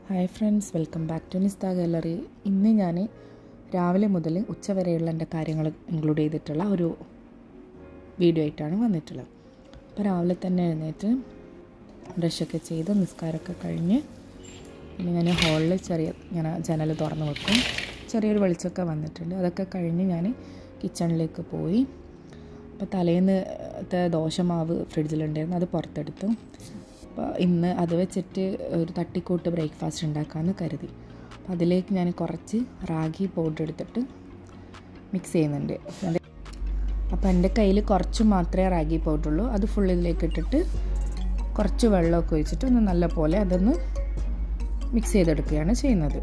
hi friends welcome back to Nistha gallery ഇന്ന് ഞാൻ രാവിലെ മുതൽ ഉച്ച വരെയുള്ള എൻ്റെ കാര്യങ്ങൾ ഇൻക്ലൂഡ് ചെയ്തിട്ടുള്ള ഒരു വീഡിയോ ആയിട്ടാണ് വന്നിട്ടുള്ളത് അപ്പോൾ രാവിലെ തന്നെ എഴുന്നേറ്റ് ബ്രഷൊക്കെ ചെയ്ത് നിസ്കാരമൊക്കെ കഴിഞ്ഞ് പിന്നെ ഞാൻ ഹാളിൽ ചെറിയ ഞാൻ ജനൽ തുറന്ന് വെക്കും ചെറിയൊരു വെളിച്ചമൊക്കെ വന്നിട്ടുണ്ട് അതൊക്കെ കഴിഞ്ഞ് ഞാൻ കിച്ചണിലേക്ക് പോയി അപ്പോൾ തലേന്നത്തെ ദോശമാവ് ഫ്രിഡ്ജിലുണ്ടായിരുന്നു അത് പുറത്തെടുത്തു അപ്പോൾ ഇന്ന് അത് വെച്ചിട്ട് ഒരു തട്ടിക്കൂട്ട് ബ്രേക്ക്ഫാസ്റ്റ് ഉണ്ടാക്കാമെന്ന് കരുതി അപ്പോൾ അതിലേക്ക് ഞാൻ കുറച്ച് റാഗി പൗഡർ എടുത്തിട്ട് മിക്സ് ചെയ്യുന്നുണ്ട് അപ്പോൾ എൻ്റെ കയ്യിൽ കുറച്ച് മാത്രമേ റാഗി പൗഡർ ഉള്ളൂ അത് ഫുൾ ഇതിലേക്ക് ഇട്ടിട്ട് കുറച്ച് വെള്ളമൊക്കെ ഒഴിച്ചിട്ട് ഒന്ന് നല്ല പോലെ അതൊന്ന് മിക്സ് ചെയ്തെടുക്കുകയാണ് ചെയ്യുന്നത്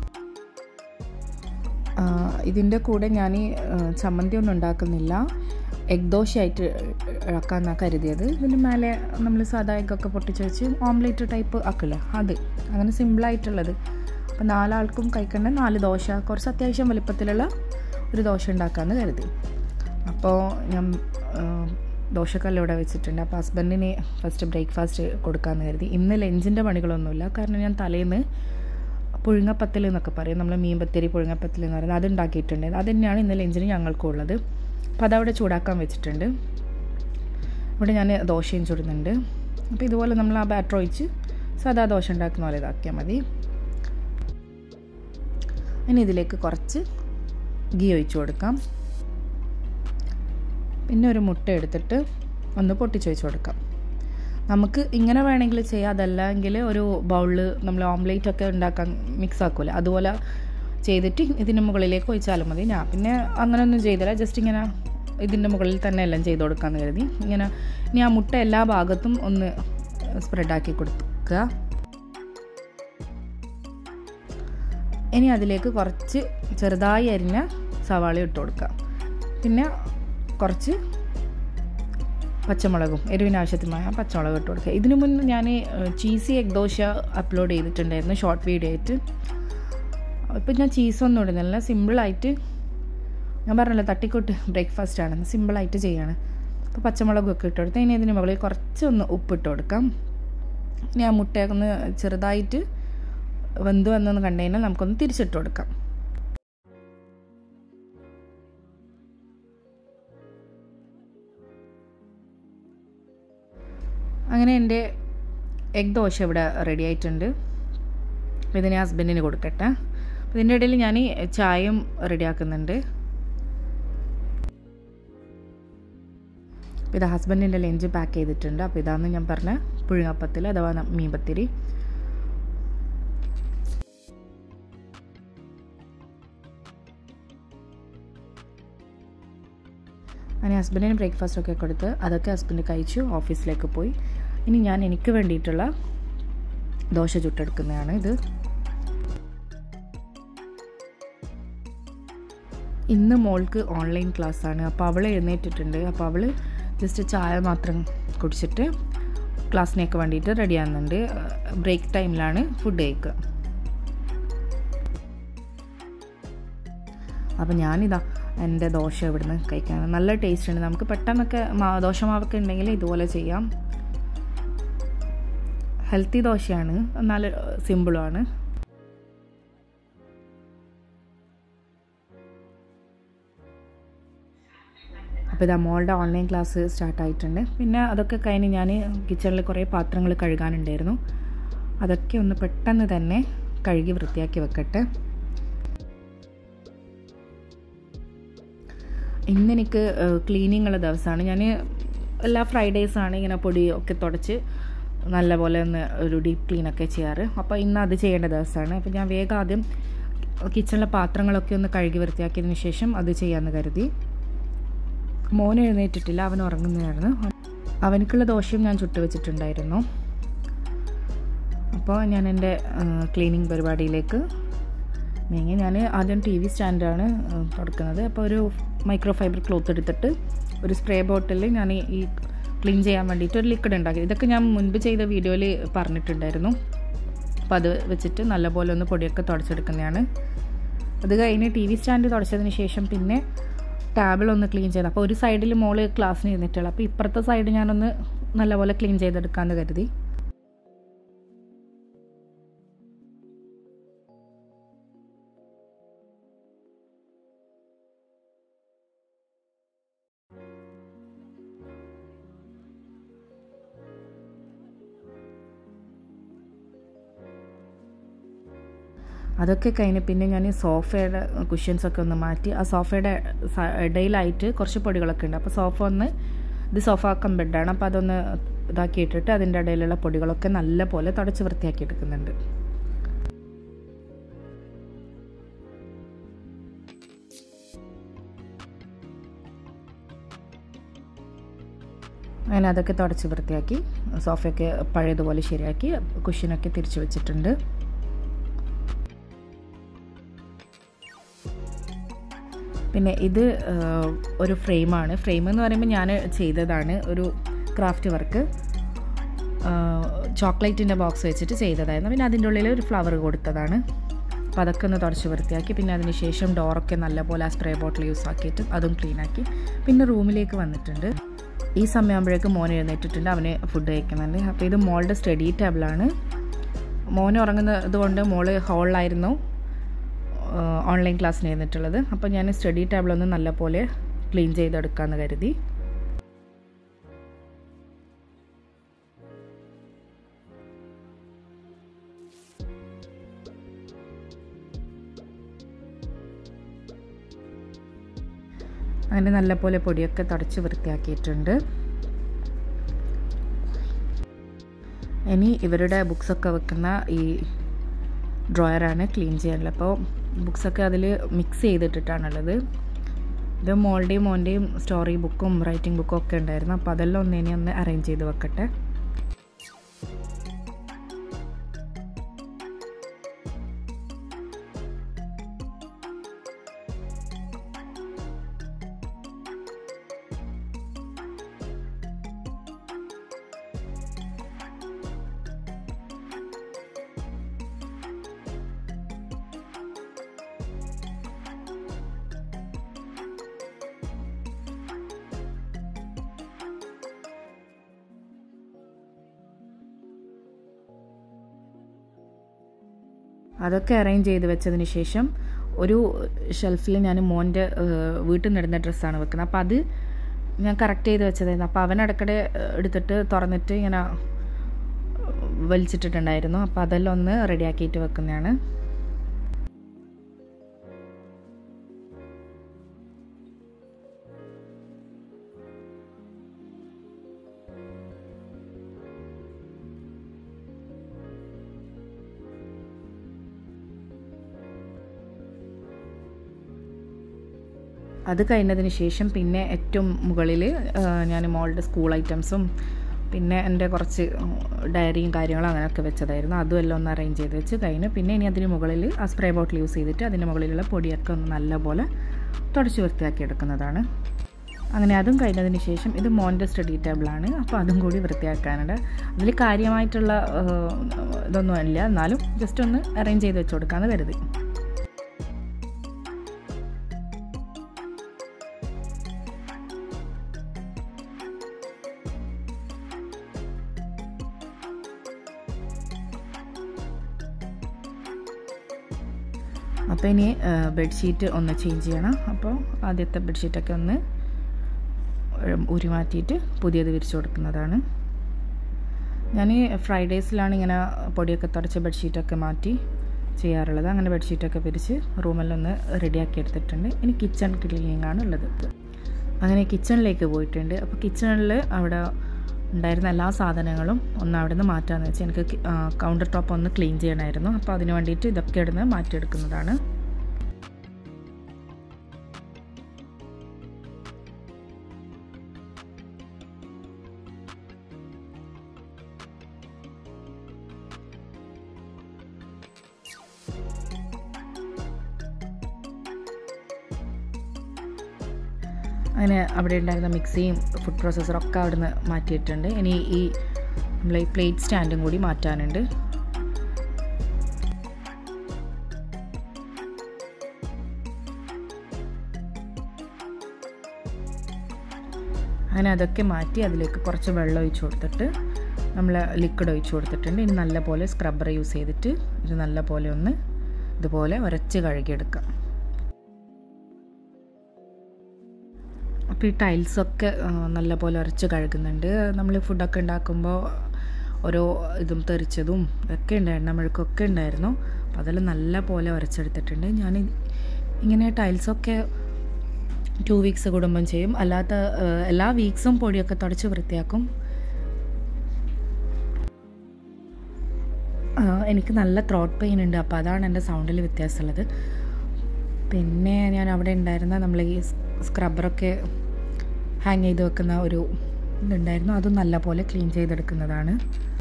ഇതിൻ്റെ കൂടെ ഞാൻ ചമ്മന്തി ഒന്നും ഉണ്ടാക്കുന്നില്ല എഗ് ദോശയായിട്ട് ആക്കാമെന്നാണ് കരുതിയത് ഇതിന് മേലെ നമ്മൾ സാധാ എഗ്ഗൊക്കെ പൊട്ടിച്ച് വെച്ച് ഓംലേറ്റ് ടൈപ്പ് ആക്കില്ല അത് അങ്ങനെ സിമ്പിളായിട്ടുള്ളത് അപ്പോൾ നാലാൾക്കും കഴിക്കേണ്ട നാല് ദോശ കുറച്ച് അത്യാവശ്യം വലുപ്പത്തിലുള്ള ഒരു ദോശ ഉണ്ടാക്കാമെന്ന് കരുതി അപ്പോൾ ഞാൻ ദോശക്കല്ല് ഇവിടെ വെച്ചിട്ടുണ്ട് അപ്പോൾ ഹസ്ബൻഡിന് ഫസ്റ്റ് ബ്രേക്ക്ഫാസ്റ്റ് കൊടുക്കാമെന്ന് കരുതി ഇന്ന് ലഞ്ചിൻ്റെ പണികളൊന്നുമില്ല കാരണം ഞാൻ തലേന്ന് പുഴുങ്ങപ്പത്തൽ എന്നൊക്കെ പറയും നമ്മൾ മീൻപത്തിരി പുഴുങ്ങപ്പത്തൽ എന്ന് പറയുന്നത് അത് ഉണ്ടാക്കിയിട്ടുണ്ട് അത് തന്നെയാണ് ഇന്ന് ലഞ്ചിന് ഞങ്ങൾക്കും ഉള്ളത് അപ്പോൾ അതവിടെ ചൂടാക്കാൻ വെച്ചിട്ടുണ്ട് ഇവിടെ ഞാൻ ദോശയും ചുടുന്നുണ്ട് അപ്പോൾ ഇതുപോലെ നമ്മൾ ആ ബാറ്റർ ഒഴിച്ച് സാധാ ദോശ ഉണ്ടാക്കുന്ന പോലെ ഇതാക്കിയാൽ മതി ഇനി ഇതിലേക്ക് കുറച്ച് ഗീ ഒഴിച്ചു കൊടുക്കാം പിന്നെ ഒരു മുട്ട എടുത്തിട്ട് ഒന്ന് പൊട്ടിച്ച് വെച്ച് കൊടുക്കാം നമുക്ക് ഇങ്ങനെ വേണമെങ്കിൽ ചെയ്യാം അതല്ലെങ്കിൽ ഒരു ബൗളിൽ നമ്മൾ ഓംലേറ്റ് ഒക്കെ ഉണ്ടാക്കാൻ മിക്സ് ആക്കൂല അതുപോലെ ചെയ്തിട്ട് ഇതിൻ്റെ മുകളിലേക്ക് ഒഴിച്ചാലും മതി ഞാൻ പിന്നെ അങ്ങനെയൊന്നും ചെയ്തില്ല ജസ്റ്റ് ഇങ്ങനെ ഇതിൻ്റെ മുകളിൽ തന്നെ എല്ലാം ചെയ്ത് കൊടുക്കാമെന്ന് കരുതി ഇങ്ങനെ ഇനി ആ മുട്ട എല്ലാ ഭാഗത്തും ഒന്ന് സ്പ്രെഡാക്കി കൊടുക്കുക ഇനി അതിലേക്ക് കുറച്ച് ചെറുതായി അരിഞ്ഞ സവാള ഇട്ട് കൊടുക്കുക പിന്നെ കുറച്ച് പച്ചമുളകും എരിവിന് ആവശ്യത്തിമായ പച്ചമുളക് ഇട്ട് കൊടുക്കുക ഇതിനു മുന്നേ ഞാൻ ചീസി എഗ് ദോശ അപ്ലോഡ് ചെയ്തിട്ടുണ്ടായിരുന്നു ഷോർട്ട് വീഡിയോ ആയിട്ട് ഇപ്പം ഞാൻ ചീസൊന്നും ഇടുന്നില്ല സിമ്പിളായിട്ട് ഞാൻ പറഞ്ഞല്ലോ തട്ടിക്കൂട്ട് ബ്രേക്ക്ഫാസ്റ്റ് ആണെന്ന് സിമ്പിളായിട്ട് ചെയ്യാണ് അപ്പോൾ പച്ചമുളകൊക്കെ ഇട്ട് കൊടുത്ത് ഇനി ഇതിന് മുകളിൽ കുറച്ചൊന്ന് ഉപ്പിട്ട് കൊടുക്കാം ഇനി ആ മുട്ടയൊക്കെ ഒന്ന് ചെറുതായിട്ട് വെന്ത് വന്നെന്ന് കണ്ടു കഴിഞ്ഞാൽ നമുക്കൊന്ന് തിരിച്ചിട്ട് കൊടുക്കാം അങ്ങനെ എൻ്റെ എഗ് ദോശ ഇവിടെ റെഡി ആയിട്ടുണ്ട് അപ്പോൾ ഇതിനെ ഹസ്ബൻഡിന് കൊടുക്കട്ടെ അപ്പോൾ ഇതിൻ്റെ ഇടയിൽ ഞാൻ ചായയും റെഡിയാക്കുന്നുണ്ട് അപ്പോൾ ഇത് ഹസ്ബൻഡിൻ്റെ ലഞ്ച് പാക്ക് ചെയ്തിട്ടുണ്ട് അപ്പോൾ ഇതാന്ന് ഞാൻ പറഞ്ഞ പുഴുങ്ങപ്പത്തിൽ അഥവാ മീൻപത്തിരി അങ്ങനെ ഹസ്ബൻഡിന് ബ്രേക്ക്ഫാസ്റ്റ് ഒക്കെ കൊടുത്ത് അതൊക്കെ ഹസ്ബൻഡ് കഴിച്ചു ഓഫീസിലേക്ക് പോയി ഇനി ഞാൻ എനിക്ക് വേണ്ടിയിട്ടുള്ള ദോശ ചുട്ടെടുക്കുന്നതാണ് ഇത് ഇന്ന് മോൾക്ക് ഓൺലൈൻ ക്ലാസ്സാണ് അപ്പോൾ അവൾ എഴുന്നേറ്റിട്ടുണ്ട് അപ്പോൾ അവൾ ജസ്റ്റ് ചായ മാത്രം കുടിച്ചിട്ട് ക്ലാസ്സിനൊക്കെ വേണ്ടിയിട്ട് റെഡി ആകുന്നുണ്ട് ബ്രേക്ക് ടൈമിലാണ് ഫുഡ് കഴിക്കുക അപ്പോൾ ഞാനിതാ എൻ്റെ ദോശ ഇവിടുന്ന് കഴിക്കാൻ നല്ല ടേസ്റ്റ് ഉണ്ട് നമുക്ക് പെട്ടെന്നൊക്കെ ദോശമാവൊക്കെ ഉണ്ടെങ്കിൽ ഇതുപോലെ ചെയ്യാം ഹെൽത്തി ദോശയാണ് എന്നാൽ സിമ്പിളുമാണ് അപ്പോൾ ഇതാ മോളുടെ ഓൺലൈൻ ക്ലാസ് സ്റ്റാർട്ടായിട്ടുണ്ട് പിന്നെ അതൊക്കെ കഴിഞ്ഞ് ഞാൻ കിച്ചണിൽ കുറേ പാത്രങ്ങൾ കഴുകാനുണ്ടായിരുന്നു അതൊക്കെ ഒന്ന് പെട്ടെന്ന് തന്നെ കഴുകി വൃത്തിയാക്കി വെക്കട്ടെ ഇന്നെനിക്ക് ക്ലീനിങ് ഉള്ള ദിവസമാണ് ഞാൻ എല്ലാ ഫ്രൈഡേയ്സാണ് ഇങ്ങനെ പൊടി ഒക്കെ തുടച്ച് നല്ലപോലെ ഒന്ന് ഒരു ഡീപ്പ് ക്ലീനൊക്കെ ചെയ്യാറ് അപ്പോൾ ഇന്ന് അത് ചെയ്യേണ്ട ദിവസമാണ് അപ്പോൾ ഞാൻ വേഗം ആദ്യം കിച്ചണിലെ പാത്രങ്ങളൊക്കെ ഒന്ന് കഴുകി വൃത്തിയാക്കിയതിന് ശേഷം അത് ചെയ്യാമെന്ന് കരുതി മോൻ എഴുന്നേറ്റിട്ടില്ല അവൻ ഉറങ്ങുന്നതായിരുന്നു അവനക്കുള്ള ദോശയും ഞാൻ ചുട്ടു വെച്ചിട്ടുണ്ടായിരുന്നു അപ്പോൾ ഞാൻ എൻ്റെ ക്ലീനിങ് പരിപാടിയിലേക്ക് നീങ്ങി ഞാൻ ആദ്യം ടി വി സ്റ്റാൻഡാണ് തുടക്കുന്നത് അപ്പോൾ ഒരു മൈക്രോ ഫൈബർ ക്ലോത്ത് എടുത്തിട്ട് ഒരു സ്പ്രേ ബോട്ടിൽ ഞാൻ ഈ ക്ലീൻ ചെയ്യാൻ വേണ്ടിയിട്ട് ഒരു ലിക്വിഡ് ഉണ്ടാക്കി ഇതൊക്കെ ഞാൻ മുൻപ് ചെയ്ത വീഡിയോയിൽ പറഞ്ഞിട്ടുണ്ടായിരുന്നു അപ്പോൾ അത് വെച്ചിട്ട് നല്ലപോലെ ഒന്ന് പൊടിയൊക്കെ തുടച്ചെടുക്കുന്നതാണ് അത് കഴിഞ്ഞ് ടി വി സ്റ്റാൻഡ് തുടച്ചതിന് ശേഷം പിന്നെ ടാബിൾ ഒന്ന് ക്ലീൻ ചെയ്ത് അപ്പോൾ ഒരു സൈഡിൽ മോള് ക്ലാസ്സിന് ഇരുന്നിട്ടുള്ളൂ അപ്പോൾ ഇപ്പുറത്തെ സൈഡ് ഞാനൊന്ന് നല്ലപോലെ ക്ലീൻ ചെയ്തെടുക്കാമെന്ന് കരുതി അതൊക്കെ കഴിഞ്ഞ് പിന്നെ ഞാൻ സോഫയുടെ കുഷ്യൻസൊക്കെ ഒന്ന് മാറ്റി ആ സോഫയുടെ ഇടയിലായിട്ട് കുറച്ച് പൊടികളൊക്കെ ഉണ്ട് അപ്പോൾ സോഫ ഒന്ന് ഇത് സോഫ കം ബെഡാണ് അപ്പോൾ അതൊന്ന് ഇതാക്കി ഇട്ടിട്ട് അതിൻ്റെ ഇടയിലുള്ള പൊടികളൊക്കെ നല്ല പോലെ തുടച്ച് വൃത്തിയാക്കി എടുക്കുന്നുണ്ട് അങ്ങനെ അതൊക്കെ തുടച്ച് വൃത്തിയാക്കി സോഫയൊക്കെ പഴയതുപോലെ ശരിയാക്കി കുഷ്യനൊക്കെ തിരിച്ചു വെച്ചിട്ടുണ്ട് പിന്നെ ഇത് ഒരു ഫ്രെയിമാണ് ഫ്രെയിം എന്ന് പറയുമ്പോൾ ഞാൻ ചെയ്തതാണ് ഒരു ക്രാഫ്റ്റ് വർക്ക് ചോക്ലേറ്റിൻ്റെ ബോക്സ് വെച്ചിട്ട് ചെയ്തതായിരുന്നു പിന്നെ അതിൻ്റെ ഉള്ളിൽ ഒരു ഫ്ലവർ കൊടുത്തതാണ് അപ്പോൾ അതൊക്കെ ഒന്ന് തുടച്ച് വൃത്തിയാക്കി പിന്നെ അതിന് ശേഷം ഡോറൊക്കെ നല്ലപോലെ ആ സ്പ്രേ ബോട്ടിൽ യൂസ് ആക്കിയിട്ട് അതും ക്ലീൻ ആക്കി പിന്നെ റൂമിലേക്ക് വന്നിട്ടുണ്ട് ഈ സമയമാകുമ്പോഴേക്കും മോൻ എഴുന്നേറ്റിട്ടുണ്ട് അവന് ഫുഡ് കഴിക്കുന്നുണ്ട് അപ്പോൾ ഇത് മോളുടെ സ്റ്റഡി ടേബിളാണ് മോൻ ഉറങ്ങുന്നത് കൊണ്ട് മോള് ഹോളിലായിരുന്നു ഓൺലൈൻ ക്ലാസ്സിന് ഇരുന്നിട്ടുള്ളത് അപ്പോൾ ഞാൻ സ്റ്റഡി ടേബിളൊന്ന് നല്ലപോലെ ക്ലീൻ ചെയ്തെടുക്കാമെന്ന് കരുതി അങ്ങനെ നല്ലപോലെ പൊടിയൊക്കെ തുടച്ച് വൃത്തിയാക്കിയിട്ടുണ്ട് ഇനി ഇവരുടെ ബുക്സൊക്കെ വെക്കുന്ന ഈ ഡ്രോയറാണ് ക്ലീൻ ചെയ്യാനുള്ളത് അപ്പോൾ ബുക്സൊക്കെ അതിൽ മിക്സ് ചെയ്തിട്ടിട്ടാണുള്ളത് ഇത് മോളുടെയും മോൻ്റെയും സ്റ്റോറി ബുക്കും റൈറ്റിംഗ് ബുക്കും ഒക്കെ ഉണ്ടായിരുന്നു അപ്പോൾ അതെല്ലാം ഒന്ന് ഇനി ഒന്ന് അറേഞ്ച് ചെയ്ത് വെക്കട്ടെ അതൊക്കെ അറേഞ്ച് ചെയ്ത് വെച്ചതിന് ശേഷം ഒരു ഷെൽഫിൽ ഞാൻ മോൻ്റെ വീട്ടിൽ നിന്നിടുന്ന ഡ്രസ്സാണ് വെക്കുന്നത് അപ്പോൾ അത് ഞാൻ കറക്റ്റ് ചെയ്ത് വെച്ചതായിരുന്നു അപ്പോൾ അവനടക്കടെ എടുത്തിട്ട് തുറന്നിട്ട് ഇങ്ങനെ വലിച്ചിട്ടിട്ടുണ്ടായിരുന്നു അപ്പോൾ അതെല്ലാം ഒന്ന് റെഡിയാക്കിയിട്ട് വെക്കുന്നതാണ് അത് കഴിഞ്ഞതിന് ശേഷം പിന്നെ ഏറ്റവും മുകളിൽ ഞാൻ മോളുടെ സ്കൂൾ ഐറ്റംസും പിന്നെ എൻ്റെ കുറച്ച് ഡയറിയും കാര്യങ്ങളും അങ്ങനെയൊക്കെ വെച്ചതായിരുന്നു അതും എല്ലാം ഒന്ന് അറേഞ്ച് ചെയ്ത് വെച്ച് കഴിഞ്ഞ് പിന്നെ ഇനി അതിന് മുകളിൽ ആ സ്പ്രേ ബോട്ടിൽ യൂസ് ചെയ്തിട്ട് അതിന് മുകളിലുള്ള പൊടിയൊക്കെ ഒന്ന് നല്ലപോലെ തുടച്ച് വൃത്തിയാക്കി എടുക്കുന്നതാണ് അങ്ങനെ അതും കഴിഞ്ഞതിന് ശേഷം ഇത് മോൻ്റെ സ്റ്റഡി ടേബിളാണ് അപ്പോൾ അതും കൂടി വൃത്തിയാക്കാനുണ്ട് അതിൽ കാര്യമായിട്ടുള്ള ഇതൊന്നും ഇല്ല എന്നാലും ജസ്റ്റ് ഒന്ന് അറേഞ്ച് ചെയ്ത് വെച്ച് കൊടുക്കാമെന്ന് കരുതി അപ്പോൾ ഇനി ബെഡ്ഷീറ്റ് ഒന്ന് ചേഞ്ച് ചെയ്യണം അപ്പോൾ ആദ്യത്തെ ബെഡ്ഷീറ്റൊക്കെ ഒന്ന് ഉരി മാറ്റിയിട്ട് പുതിയത് വിരിച്ചു കൊടുക്കുന്നതാണ് ഞാൻ ഫ്രൈഡേസിലാണ് ഇങ്ങനെ പൊടിയൊക്കെ തുടച്ച ബെഡ്ഷീറ്റൊക്കെ മാറ്റി ചെയ്യാറുള്ളത് അങ്ങനെ ബെഡ്ഷീറ്റൊക്കെ പിരിച്ച് റൂമെല്ലാം ഒന്ന് റെഡിയാക്കി എടുത്തിട്ടുണ്ട് ഇനി കിച്ചൺ ക്ലീനിങ് ആണ് ഉള്ളത് അങ്ങനെ കിച്ചണിലേക്ക് പോയിട്ടുണ്ട് അപ്പോൾ കിച്ചണിൽ അവിടെ ഉണ്ടായിരുന്ന എല്ലാ സാധനങ്ങളും ഒന്ന് അവിടെ നിന്ന് മാറ്റാമെന്ന് വെച്ചാൽ എനിക്ക് കൗണ്ടർ ടോപ്പ് ഒന്ന് ക്ലീൻ ചെയ്യണമായിരുന്നു അപ്പോൾ അതിന് വേണ്ടിയിട്ട് ഇതൊക്കെ ഇടുന്ന് മാറ്റിയെടുക്കുന്നതാണ് അങ്ങനെ അവിടെ ഉണ്ടായിരുന്ന മിക്സിയും ഫുഡ് പ്രോസസ്സറൊക്കെ അവിടെ നിന്ന് മാറ്റിയിട്ടുണ്ട് ഇനി ഈ നമ്മൾ ഈ പ്ലേറ്റ് സ്റ്റാൻഡും കൂടി മാറ്റാനുണ്ട് അങ്ങനെ അതൊക്കെ മാറ്റി അതിലേക്ക് കുറച്ച് വെള്ളം ഒഴിച്ച് കൊടുത്തിട്ട് നമ്മൾ ലിക്വിഡ് ഒഴിച്ച് കൊടുത്തിട്ടുണ്ട് ഇനി നല്ല പോലെ സ്ക്രബ്ബർ യൂസ് ചെയ്തിട്ട് ഇത് നല്ല പോലെ ഒന്ന് ഇതുപോലെ ഉരച്ച് കഴുകിയെടുക്കാം അപ്പോൾ ഈ ടൈൽസൊക്കെ നല്ലപോലെ ഉരച്ച് കഴുകുന്നുണ്ട് നമ്മൾ ഫുഡൊക്കെ ഉണ്ടാക്കുമ്പോൾ ഓരോ ഇതും തെറിച്ചതും ഒക്കെ ഉണ്ടായിരുന്നു മെഴുക്കൊക്കെ ഉണ്ടായിരുന്നു അപ്പോൾ അതെല്ലാം നല്ല പോലെ ഉരച്ചെടുത്തിട്ടുണ്ട് ഞാൻ ഇങ്ങനെ ടൈൽസൊക്കെ ടു വീക്സ് കൂടുമ്പം ചെയ്യും അല്ലാത്ത ഏഹ്, എല്ലാ വീക്സും പൊടിയൊക്കെ തുടച്ച് വൃത്തിയാക്കും ആ, എനിക്ക് നല്ല ത്രോട്ട് പെയിൻ ഉണ്ട് അപ്പോൾ അതാണ് എൻ്റെ സൗണ്ടിൽ വ്യത്യാസമുള്ളത് പിന്നെ ഞാൻ അവിടെ ഉണ്ടായിരുന്ന നമ്മൾ ഈ സ്ക്രബ്ബറൊക്കെ ഹാങ് ചെയ്ത് വെക്കുന്ന ഒരു ഇതുണ്ടായിരുന്നു അതും നല്ല പോലെ ക്ലീൻ ചെയ്തെടുക്കുന്നതാണ്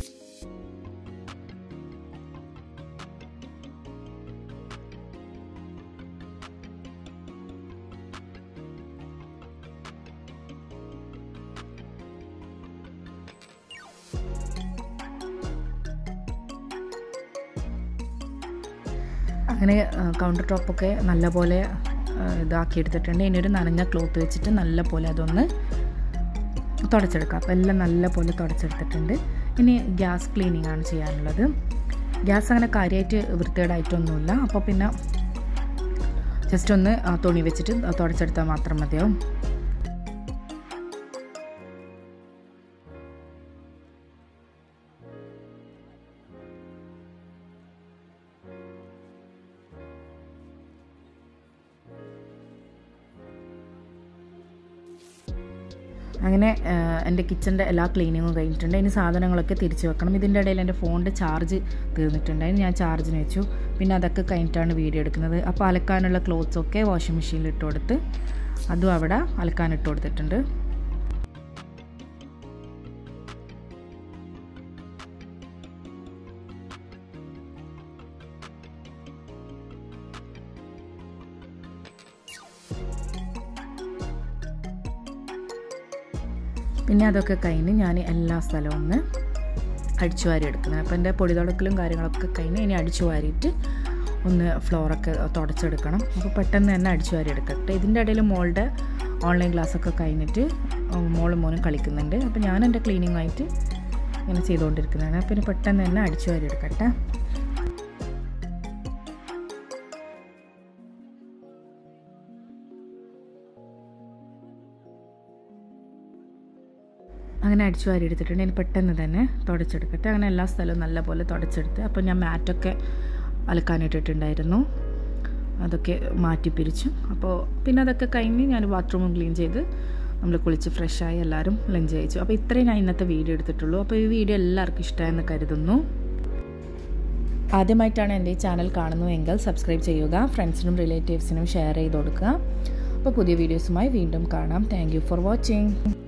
അങ്ങനെ കൗണ്ടർ ടോപ്പൊക്കെ നല്ലപോലെ ആ, ഇതാക്കി എടുത്തിട്ടുണ്ട് ഇനി ഒരു നനഞ്ഞ ക്ലോത്ത് വെച്ചിട്ട് നല്ല പോലെ അതൊന്ന് തുടച്ചെടുക്കാം അപ്പോൾ എല്ലാം നല്ല പോലെ തുടച്ചെടുത്തിട്ടുണ്ട് ഇനി ഗ്യാസ് ക്ലീനിങ് ആണ് ചെയ്യാനുള്ളത് ഗ്യാസ് അങ്ങനെ കാര്യമായിട്ട് വൃത്തികേടായിട്ടൊന്നുമില്ല അപ്പോൾ പിന്നെ ജസ്റ്റ് ഒന്ന് ആ, തുണി വെച്ചിട്ട് തുടച്ചെടുത്താൽ മാത്രം മതിയാവും അങ്ങനെ ആ, എൻ്റെ കിച്ചൻ്റെ എല്ലാ ക്ലീനിങ്ങും കഴിഞ്ഞിട്ടുണ്ട് ഇനി സാധനങ്ങളൊക്കെ തിരിച്ചു വെക്കണം ഇതിൻ്റെ ഇടയിൽ എൻ്റെ ഫോണിൻ്റെ ചാർജ് തീർന്നിട്ടുണ്ട് അതിന് ഞാൻ ചാർജിന് വെച്ചു പിന്നെ അതൊക്കെ കഴിഞ്ഞിട്ടാണ് വീഡിയോ എടുക്കുന്നത് അപ്പോൾ അലക്കാനുള്ള ക്ലോത്ത്സൊക്കെ വാഷിംഗ് മെഷീനിൽ ഇട്ട് കൊടുത്ത് അതും അവിടെ അലക്കാൻ ഇട്ട് കൊടുത്തിട്ടുണ്ട് പിന്നെ അതൊക്കെ കഴിഞ്ഞ് ഞാൻ എല്ലാ സ്ഥലവും ഒന്ന് അടിച്ചു വാരി എടുക്കുന്നത് അപ്പോൾ എൻ്റെ പൊടി തുടക്കലും കാര്യങ്ങളൊക്കെ കഴിഞ്ഞ് ഇനി അടിച്ചു വാരിയിട്ട് ഒന്ന് ഫ്ലോറൊക്കെ തുടച്ചെടുക്കണം അപ്പോൾ പെട്ടെന്ന് തന്നെ അടിച്ചു വാരി എടുക്കട്ടെ ഇതിൻ്റെ ഇടയിൽ മോളുടെ ഓൺലൈൻ ക്ലാസ്സൊക്കെ കഴിഞ്ഞിട്ട് മോളും മോനും കളിക്കുന്നുണ്ട് അപ്പോൾ ഞാൻ എൻ്റെ ക്ലീനിങ് ആയിട്ട് ഇങ്ങനെ ചെയ്തുകൊണ്ടിരിക്കുന്നതാണ് പിന്നെ പെട്ടെന്ന് തന്നെ അടിച്ചു വാരി എടുക്കട്ടെ അങ്ങനെ അടിച്ചു വാരി എടുത്തിട്ടുണ്ട് ഇനി പെട്ടെന്ന് തന്നെ തുടച്ചെടുക്കട്ടെ അങ്ങനെ എല്ലാ സ്ഥലവും നല്ലപോലെ തുടച്ചെടുത്ത് അപ്പോൾ ഞാൻ മാറ്റൊക്കെ അലക്കാനിട്ടിട്ടുണ്ടായിരുന്നു അതൊക്കെ മാറ്റി പിരിച്ചു അപ്പോൾ പിന്നെ അതൊക്കെ കഴിഞ്ഞ് ഞാൻ ബാത്റൂമും ക്ലീൻ ചെയ്ത് നമ്മൾ കുളിച്ച് ഫ്രഷായി എല്ലാവരും ലഞ്ച് കഴിച്ചു അപ്പോൾ ഇത്രയും ഞാൻ ഇന്നത്തെ വീഡിയോ എടുത്തിട്ടുള്ളൂ അപ്പോൾ ഈ വീഡിയോ എല്ലാവർക്കും ഇഷ്ടമായെന്ന് കരുതുന്നു ആദ്യമായിട്ടാണ് എൻ്റെ ഈ ചാനൽ കാണുന്നതെങ്കിൽ സബ്സ്ക്രൈബ് ചെയ്യുക ഫ്രണ്ട്സിനും റിലേറ്റീവ്സിനും ഷെയർ ചെയ്ത് കൊടുക്കുക അപ്പോൾ പുതിയ വീഡിയോസുമായി വീണ്ടും കാണാം താങ്ക് ഫോർ വാച്ചിങ്